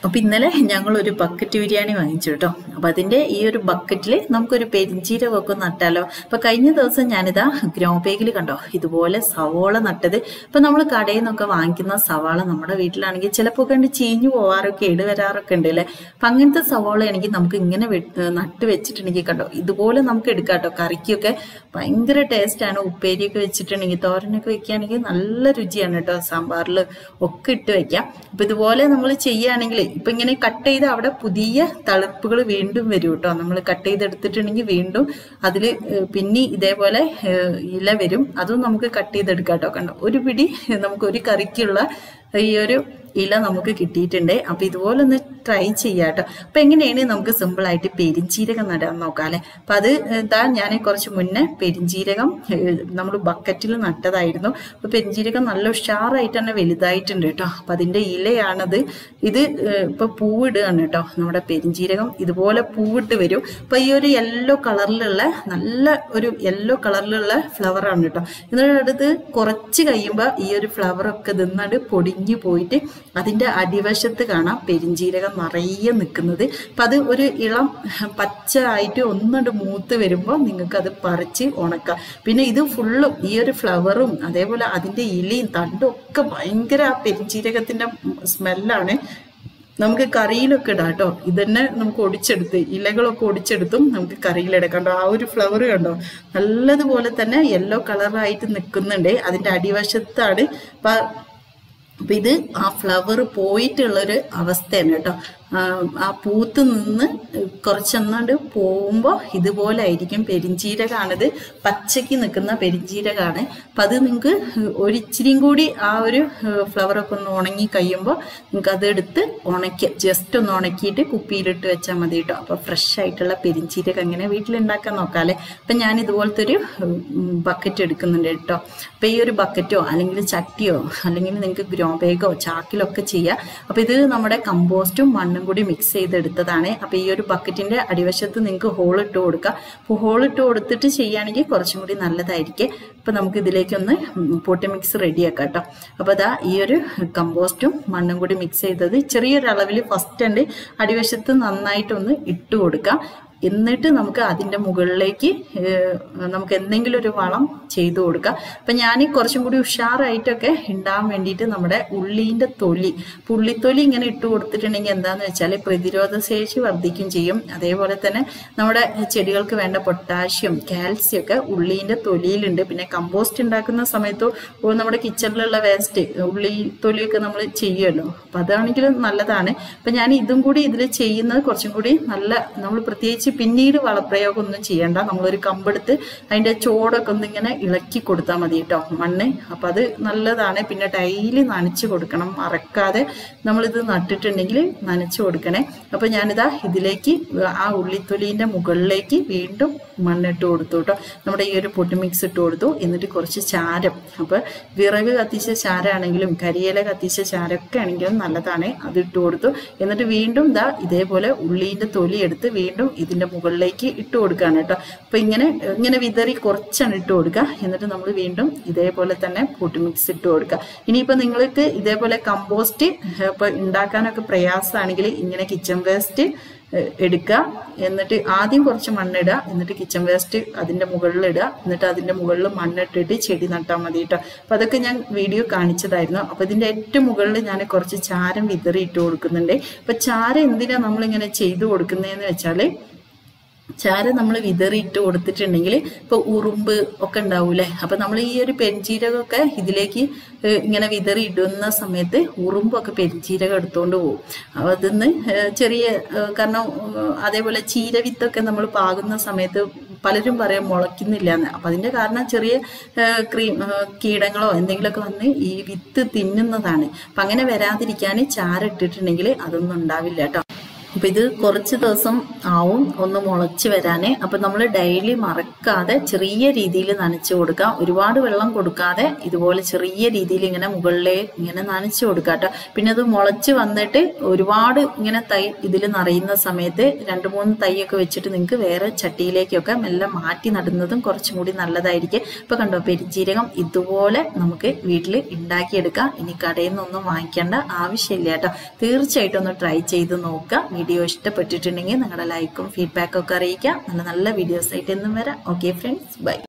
അപ്പൊ ഇന്നലെ ഞങ്ങൾ ഒരു ബക്കറ്റ് ബിരിയാണി വാങ്ങിച്ചു കേട്ടോ അപ്പൊ അതിന്റെ ഈ ഒരു ബക്കറ്റിൽ നമുക്കൊരു പെരിഞ്ചീരകമൊക്കെ നട്ടാലോ അപ്പൊ കഴിഞ്ഞ ദിവസം ഞാനിതാ ഗ്രോ ബാഗിൽ കണ്ടോ ഇതുപോലെ സവോള നട്ടത് ഇപ്പൊ നമ്മൾ കടയിൽ നിന്നൊക്കെ വാങ്ങിക്കുന്ന സവാള നമ്മുടെ വീട്ടിലാണെങ്കിൽ ചിലപ്പോൾ കണ്ട് ചീഞ്ഞു പോവാറൊക്കെ ഇടവരാറൊക്കെ ഉണ്ട് അല്ലേ അപ്പൊ അങ്ങനത്തെ സവോള ആണെങ്കിൽ നമുക്ക് ഇങ്ങനെ വെ- നട്ട് വെച്ചിട്ടുണ്ടെങ്കിൽ കണ്ടോ ഇതുപോലെ നമുക്ക് എടുക്കാം കേട്ടോ കറിക്കൊക്കെ ഭയങ്കര ടേസ്റ്റാണ് ഉപ്പേരിയൊക്കെ വെച്ചിട്ടുണ്ടെങ്കിൽ തോരനൊക്കെ വെക്കുകയാണെങ്കിൽ നല്ല രുചിയാണ് കേട്ടോ സാമ്പാറിൽ ഒക്കെ ഇട്ട് വെക്കാം അപ്പൊ ഇതുപോലെ നമ്മൾ ചെയ്യുകയാണെങ്കിൽ ഇപ്പൊ ഇങ്ങനെ കട്ട് ചെയ്ത് അവിടെ പുതിയ തളിർപ്പുകൾ വീണ്ടും വരും കേട്ടോ നമ്മൾ കട്ട് ചെയ്തെടുത്തിട്ടുണ്ടെങ്കിൽ വീണ്ടും അതിൽ പിന്നെ ഇതേപോലെ ഏഹ്, ഇല വരും അതും നമുക്ക് കട്ട് ചെയ്തെടുക്കാം കേട്ടോ കണ്ടോ ഒരു പിടി നമുക്ക് ഒരു കറിക്കുള്ള ഈ ഒരു ഇല നമുക്ക് കിട്ടിയിട്ടുണ്ട് അപ്പൊ ഇതുപോലെ ഒന്ന് ട്രൈ ചെയ്യാം കേട്ടോ അപ്പൊ എങ്ങനെയാണ് നമുക്ക് സിമ്പിൾ ആയിട്ട് പെരിഞ്ചീരകം നടാൻ നോക്കാം അല്ലെ അപ്പൊ അത് എന്താ ഞാൻ കുറച്ച് മുന്നേ പെരിഞ്ചീരകം നമ്മൾ ബക്കറ്റിൽ നട്ടതായിരുന്നു അപ്പൊ പെരിഞ്ചീരകം നല്ല ഉഷാറായിട്ട് തന്നെ വലുതായിട്ടുണ്ട് കേട്ടോ അപ്പൊ അതിന്റെ ഇലയാണത് ഇത് ഏഹ്, ഇപ്പൊ പൂവിടുകയാണ് കേട്ടോ നമ്മുടെ പെരിഞ്ചീരകം ഇതുപോലെ പൂവിട്ട് വരും അപ്പൊ ഈ ഒരു യെല്ലോ കളറിലുള്ള നല്ല ഒരു യെല്ലോ കളറിലുള്ള ഫ്ലവർ ആണ് കേട്ടോ എന്നിട്ട് അടുത്ത് കുറച്ച് കഴിയുമ്പോൾ ഈ ഒരു ഫ്ലവർ ഒക്കെ നിന്നാണ്ട് പൊടിഞ്ഞു പോയിട്ട് അതിന്റെ അടിവശത്ത് കാണാം പെരിഞ്ചീരകം നിറയെ നിൽക്കുന്നത് അപ്പൊ അത് ഒരു ഇളം പച്ച ആയിട്ട് ഒന്നുകൊണ്ട് മൂത്ത് വരുമ്പോൾ നിങ്ങൾക്ക് അത് പറിച്ച് ഉണക്കാം പിന്നെ ഇത് ഫുള്ളും ഈ ഒരു ഫ്ലവറും അതേപോലെ അതിന്റെ ഇലയും തണ്ടും ഒക്കെ ഭയങ്കര ആ പെരിഞ്ചീരകത്തിന്റെ സ്മെല്ലാണ് നമുക്ക് കറിയിലൊക്കെ ഇടാം കേട്ടോ ഇതന്നെ നമുക്ക് ഒടിച്ചെടുത്ത് ഇലകളൊക്കെ ഒടിച്ചെടുത്തും നമുക്ക് കറിയിലിടാം കണ്ടോ ആ ഒരു ഫ്ലവർ കണ്ടോ നല്ലതുപോലെ തന്നെ യെല്ലോ കളറായിട്ട് നിൽക്കുന്നുണ്ട് അതിന്റെ അടിവശത്താണ് അപ്പൊ അപ്പൊ ഇത് ആ ഫ്ലവർ പോയിട്ടുള്ളൊരു അവസ്ഥയാണ് കേട്ടോ ആ, ആ പൂത്ത് നിന്ന് കുറച്ചെന്നാണ്ട് പോകുമ്പോൾ ഇതുപോലെ ആയിരിക്കും പെരിഞ്ചീരകാണിത് പച്ചയ്ക്ക് നിൽക്കുന്ന പെരിഞ്ചീരകാണ് അപ്പൊ അത് നിങ്ങൾക്ക് ഒരിച്ചിരിയും കൂടി ആ ഒരു ഫ്ലവർ ഒക്കെ ഒന്ന് ഉണങ്ങി കഴിയുമ്പോൾ നിങ്ങൾക്ക് അത് എടുത്ത് ഉണക്കി ജസ്റ്റ് ഒന്ന് ഉണക്കിയിട്ട് കുപ്പിയിലിട്ട് വെച്ചാൽ മതി കേട്ടോ അപ്പൊ ഫ്രഷ് ആയിട്ടുള്ള പെരിഞ്ചീരകം എങ്ങനെ വീട്ടിലുണ്ടാക്കാൻ നോക്കാല്ലേ അപ്പൊ ഞാൻ ഇതുപോലത്തെ ഒരു ബക്കറ്റ് എടുക്കുന്നുണ്ട് കേട്ടോ അപ്പൊ ഈ ഒരു ബക്കറ്റോ അല്ലെങ്കിൽ ചട്ടിയോ അല്ലെങ്കിൽ നിങ്ങൾക്ക് ഗ്രോ ബാഗോ ചാക്കിലോ ഒക്കെ ചെയ്യാം അപ്പൊ ഇത് നമ്മുടെ കമ്പോസ്റ്റും മണ്ണും കൂടി മിക്സ് ചെയ്തെടുത്തതാണ് അപ്പൊ ഈ ഒരു ബക്കറ്റിന്റെ അടിവശത്ത് നിങ്ങൾക്ക് ഹോൾ ഇട്ട് കൊടുക്കാം അപ്പോൾ ഹോൾ ഇട്ട് കൊടുത്തിട്ട് ചെയ്യുകയാണെങ്കിൽ കുറച്ചും കൂടി നല്ലതായിരിക്കും അപ്പൊ നമുക്ക് ഇതിലേക്കൊന്ന് പൊട്ടി മിക്സ് റെഡിയാക്കാം കേട്ടോ അപ്പൊ അതാ ഈ ഒരു കമ്പോസ്റ്റും മണ്ണും കൂടി മിക്സ് ചെയ്തത് ചെറിയൊരു അളവിൽ ഫസ്റ്റ് ഉണ്ട് അടിവശത്ത് നന്നായിട്ടൊന്ന് ഇട്ട് കൊടുക്കാം എന്നിട്ട് നമുക്ക് അതിന്റെ മുകളിലേക്ക് ഏഹ്, നമുക്ക് എന്തെങ്കിലും ഒരു വളം ചെയ്തു കൊടുക്കാം അപ്പൊ ഞാൻ കുറച്ചും കൂടി ഉഷാറായിട്ടൊക്കെ ഉണ്ടാകാൻ വേണ്ടിയിട്ട് നമ്മുടെ ഉള്ളീന്റെ തൊലി പുള്ളിത്തൊലി ഇങ്ങനെ ഇട്ട് കൊടുത്തിട്ടുണ്ടെങ്കിൽ എന്താന്ന് വെച്ചാൽ പ്രതിരോധ ശേഷി വർദ്ധിക്കും ചെയ്യും അതേപോലെ തന്നെ നമ്മുടെ ചെടികൾക്ക് വേണ്ട പൊട്ടാഷ്യം കാൽസ്യം ഒക്കെ ഉള്ളീന്റെ തൊലിയിലുണ്ട് പിന്നെ കമ്പോസ്റ്റ് ഉണ്ടാക്കുന്ന സമയത്ത് ഓ നമ്മുടെ കിച്ചണിലുള്ള വേസ്റ്റ് ഉള്ളി തൊലിയൊക്കെ നമ്മൾ ചെയ്യുമല്ലോ അപ്പൊ അതാണെങ്കിലും നല്ലതാണ് അപ്പൊ ഞാൻ ഇതും കൂടി ഇതിൽ ചെയ്യുന്നത് കുറച്ചും കൂടി നല്ല നമ്മൾ പ്രത്യേകിച്ച് പിന്നീട് വളപ്രയോഗം ഒന്നും ചെയ്യണ്ട നമ്മളൊരു കമ്പെടുത്ത് അതിന്റെ ചോടൊക്കെ ഒന്ന് ഇങ്ങനെ ഇളക്കി കൊടുത്താൽ മതി കേട്ടോ മണ്ണ് അപ്പൊ അത് നല്ലതാണ് പിന്നെ ഡെയിലി നനച്ചു കൊടുക്കണം മറക്കാതെ നമ്മളിത് നട്ടിട്ടുണ്ടെങ്കിൽ നനച്ചു കൊടുക്കണേ അപ്പൊ ഞാനിതാ ഇതിലേക്ക് ആ ഉള്ളിത്തൊലീന്റെ മുകളിലേക്ക് വീണ്ടും മണ്ണിട്ട് കൊടുത്തു കേട്ടോ നമ്മുടെ ഈ ഒരു പൊട്ടി മിക്സ് ഇട്ട് കൊടുത്തു എന്നിട്ട് കുറച്ച് ചാരം അപ്പൊ വിറക് കത്തിച്ച ചാരാണെങ്കിലും കരിയില കത്തിച്ച ചാരമൊക്കെ ആണെങ്കിലും നല്ലതാണ് അത് ഇട്ട് കൊടുത്തു എന്നിട്ട് വീണ്ടും ദാ ഇതേപോലെ ഉള്ളീന്റെ തൊലി എടുത്ത് വീണ്ടും ഇതിന്റെ മുകളിലേക്ക് ഇട്ട് കൊടുക്കുകയാണ് കേട്ടോ അപ്പൊ ഇങ്ങനെ ഇങ്ങനെ വിതറി കുറച്ചാണ് ഇട്ട് കൊടുക്കുക എന്നിട്ട് നമ്മൾ വീണ്ടും ഇതേപോലെ തന്നെ പൊട്ടി മിക്സ് ഇട്ട് കൊടുക്കുക ഇനിയിപ്പോ നിങ്ങൾക്ക് ഇതേപോലെ കമ്പോസ്റ്റ് ഇപ്പൊ ഉണ്ടാക്കാനൊക്കെ പ്രയാസമാണെങ്കിൽ ഇങ്ങനെ കിച്ചൺ വേസ്റ്റ് എടുക്കുക എന്നിട്ട് ആദ്യം കുറച്ച് മണ്ണിടുക എന്നിട്ട് കിച്ചൺ വേസ്റ്റ് അതിന്റെ മുകളിൽ ഇടുക എന്നിട്ട് അതിന്റെ മുകളിൽ മണ്ണിട്ടിട്ട് ചെടി നട്ടാൽ മതി കേട്ടോ അപ്പൊ അതൊക്കെ ഞാൻ വീഡിയോ കാണിച്ചതായിരുന്നു അപ്പൊ ഇതിന്റെ ഏറ്റവും മുകളിൽ ഞാൻ കുറച്ച് ചാരം വിതറി ഇട്ട് കൊടുക്കുന്നുണ്ട് അപ്പൊ ചാരം എന്തിനാ നമ്മളിങ്ങനെ ചെയ്തു കൊടുക്കുന്നതെന്ന് വെച്ചാല് ചാരം നമ്മൾ വിതറിയിട്ട് കൊടുത്തിട്ടുണ്ടെങ്കിൽ ഇപ്പൊ ഉറുമ്പ് ഒക്കെ ഉണ്ടാവൂലേ അപ്പൊ നമ്മൾ ഈ ഒരു പെരിഞ്ചീരകമൊക്കെ ഇതിലേക്ക് ഏഹ് ഇങ്ങനെ വിതറി ഇടുന്ന സമയത്ത് ഉറുമ്പൊക്കെ പെരിഞ്ചീരകം എടുത്തുകൊണ്ട് പോകും അപ്പൊ അതിന്ന് ഏഹ് ചെറിയ ഏഹ് കാരണം ഏഹ് അതേപോലെ ചീരവിത്തൊക്കെ നമ്മൾ പാകുന്ന സമയത്ത് പലരും പറയാം മുളയ്ക്കുന്നില്ല എന്ന് അപ്പൊ അതിന്റെ കാരണം ചെറിയ ഏഹ് ക്രീ ഏഹ് കീടങ്ങളോ എന്തെങ്കിലുമൊക്കെ വന്ന് ഈ വിത്ത് തിന്നുന്നതാണ് അപ്പൊ അങ്ങനെ വരാതിരിക്കാൻ ചാരം ഇട്ടിട്ടുണ്ടെങ്കിൽ അതൊന്നും ഉണ്ടാവില്ല കേട്ടോ അപ്പം ഇത് കുറച്ച് ദിവസം ആവും ഒന്ന് മുളച്ച് വരാനേ അപ്പം നമ്മൾ ഡെയിലി മറക്കാതെ ചെറിയ രീതിയിൽ നനച്ചു കൊടുക്കാം ഒരുപാട് വെള്ളം കൊടുക്കാതെ ഇതുപോലെ ചെറിയ രീതിയിൽ ഇങ്ങനെ മുകളിലേ ഇങ്ങനെ നനച്ചു കൊടുക്കാം കേട്ടോ പിന്നെ അത് മുളച്ച് വന്നിട്ട് ഒരുപാട് ഇങ്ങനെ തൈ ഇതിൽ നിറയുന്ന സമയത്ത് രണ്ട് മൂന്ന് തൈയൊക്കെ വെച്ചിട്ട് നിങ്ങൾക്ക് വേറെ ചട്ടിയിലേക്കൊക്കെ മെല്ലെ മാറ്റി നടുന്നതും കുറച്ചും കൂടി നല്ലതായിരിക്കും ഇപ്പൊ കണ്ടോ പെരിഞ്ജീരകം ഇതുപോലെ നമുക്ക് വീട്ടിൽ ഉണ്ടാക്കിയെടുക്കാം ഇനി കടയിൽ നിന്നൊന്നും വാങ്ങിക്കേണ്ട ആവശ്യമില്ല കേട്ടോ തീർച്ചയായിട്ടും ഒന്ന് ട്രൈ ചെയ്ത് നോക്കുക വീഡിയോ ഇഷ്ടപ്പെട്ടിട്ടുണ്ടെങ്കിൽ നിങ്ങളുടെ ലൈക്കും ഫീഡ്ബാക്കും ഒക്കെ അറിയിക്കാം നല്ല നല്ല വീഡിയോസ് ആയിട്ട് എന്നും വരാം ഓക്കെ ഫ്രണ്ട്സ് ബൈ